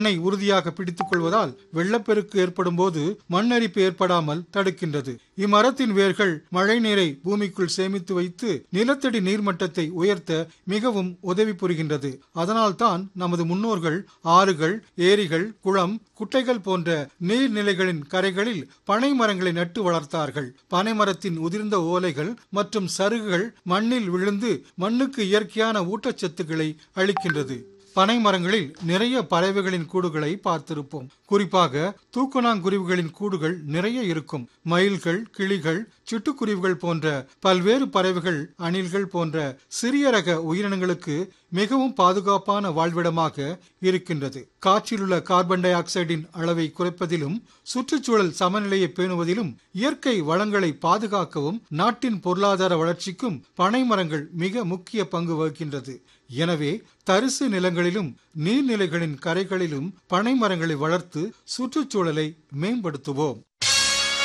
மண்ணை உறுதியாக பிடித்துக் கொள்வதால் வெள்ளப்பெருக்கு ஏற்படும் போது மண்ணரிப்பு ஏற்படாமல் தடுக்கின்றது இம்மரத்தின் வேர்கள் மழை நீரை பூமிக்குள் சேமித்து வைத்து நிலத்தடி நீர்மட்டத்தை உயர்த்த மிகவும் உதவி புரிகின்றது அதனால்தான் நமது முன்னோர்கள் ஆறுகள் ஏரிகள் குளம் குட்டைகள் போன்ற நீர்நிலைகளின் கரைகளில் பனை மரங்களை நட்டு வளர்த்தார்கள் பனை மரத்தின் உதிர்ந்த ஓலைகள் மற்றும் சருகுகள் மண்ணில் விழுந்து மண்ணுக்கு இயற்கையான ஊட்டச்சத்துக்களை அளிக்கின்றது பனை மரங்களில் நிறைய பறவைகளின் கூடுகளை பார்த்திருப்போம் குறிப்பாக தூக்கணாங்குருவிகளின் கூடுகள் நிறைய இருக்கும் மயில்கள் கிளிகள் சிட்டுக்குருவிகள் போன்ற பல்வேறு பறவைகள் அணில்கள் போன்ற சிறிய ரக உயிரினங்களுக்கு மிகவும் பாதுகாப்பான வாழ்விடமாக இருக்கின்றது காற்றிலுள்ள கார்பன் டை ஆக்சைடின் அளவை குறைப்பதிலும் சுற்றுச்சூழல் சமநிலையை பேணுவதிலும் இயற்கை வளங்களை பாதுகாக்கவும் நாட்டின் பொருளாதார வளர்ச்சிக்கும் பனை மரங்கள் மிக முக்கிய பங்கு வகிக்கின்றது எனவே தரிசு நிலங்களிலும் நீர்நிலைகளின் கரைகளிலும் பனை மரங்களை வளர்த்து சுற்றுச்சூழலை மேம்படுத்துவோம்